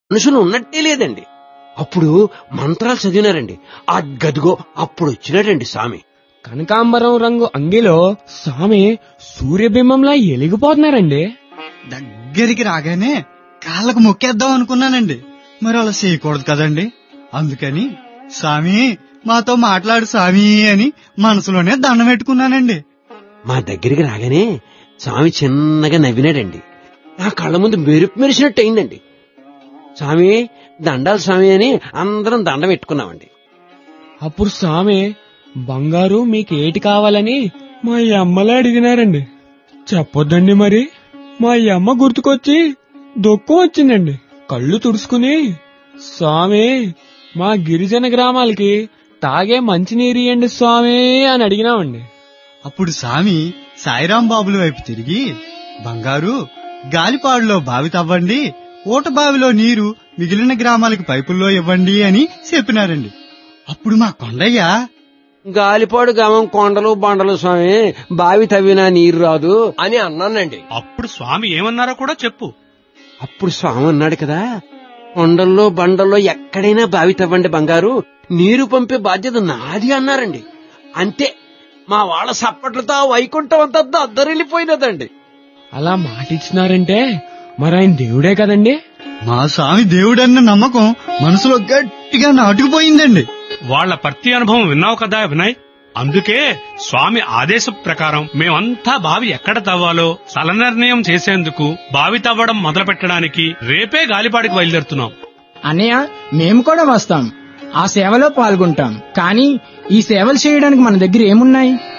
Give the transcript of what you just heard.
మనుషులు ఉన్నట్టే లేదండి అప్పుడు మంత్రాలు చదివినారండి ఆ గదిగో అప్పుడు వచ్చినాడండి స్వామి కనకాంబరం రంగు అంగిలో స్వామి సూర్యబింబంలా ఎలిగిపోతున్నారండి దగ్గరికి రాగానే కాళ్ళకు మొక్కేద్దాం అనుకున్నానండి మరి అలా చేయకూడదు కదండి అందుకని స్వామి మాతో మాట్లాడు స్వామి అని మనసులోనే దండం పెట్టుకున్నానండి మా దగ్గరికి రాగానే స్వామి చిన్నగా నవ్వినాడండి నా కళ్ళ ముందు మెరుపు మెరిసినట్టు అయిందండి స్వామి దండాలు స్వామి అని అందరం దండ పెట్టుకున్నామండి అప్పుడు స్వామి బంగారు మీకేటి కావాలని మా అమ్మలే అడిగినారండి చెప్పొద్దండి మరి మా అమ్మ గుర్తుకొచ్చి దుఃఖం వచ్చిందండి కళ్ళు తుడుచుకుని స్వామి మా గిరిజన గ్రామాలకి తాగే మంచినీరు ఇయ్యండి స్వామి అని అడిగినామండి అప్పుడు స్వామి సాయిరాం బాబుల వైపు తిరిగి బంగారు గాలిపాడులో బావి తవ్వండి ఊట బావిలో నీరు మిగిలిన గ్రామాలకు పైపుల్లో ఇవ్వండి అని చెప్పినారండి అప్పుడు మా కొండయ్య గాలిపాడు గమం కొండలు బండలు స్వామి బావి తవ్వినా నీరు రాదు అని అన్నానండి అప్పుడు స్వామి ఏమన్నారో కూడా చెప్పు అప్పుడు స్వామి అన్నాడు కదా కొండల్లో బండల్లో ఎక్కడైనా బావి తవ్వండి బంగారు నీరు పంపే బాధ్యత నాది అన్నారండి అంతే మా వాళ్ళ సప్పట్లతో ఆ వైకుంఠం అంతా దద్దరిల్లిపోయినదండి అలా మాట ఇచ్చినారంటే మరి ఆయన దేవుడే కదండి మా స్వామి దేవుడన్న నమ్మకం మనసులో గట్టిగా నాటుకుపోయిందండి వాళ్ళ ప్రతి అనుభవం విన్నావు కదా వినయ్ అందుకే స్వామి ఆదేశం ప్రకారం మేమంతా బావి ఎక్కడ తవ్వాలో స్థల నిర్ణయం చేసేందుకు బావి తవ్వడం మొదలు పెట్టడానికి రేపే గాలిపాడికి బయలుదేరుతున్నాం అన్నయ్య మేము కూడా వస్తాం ఆ సేవలో పాల్గొంటాం కానీ ఈ సేవలు చేయడానికి మన దగ్గర ఏమున్నాయి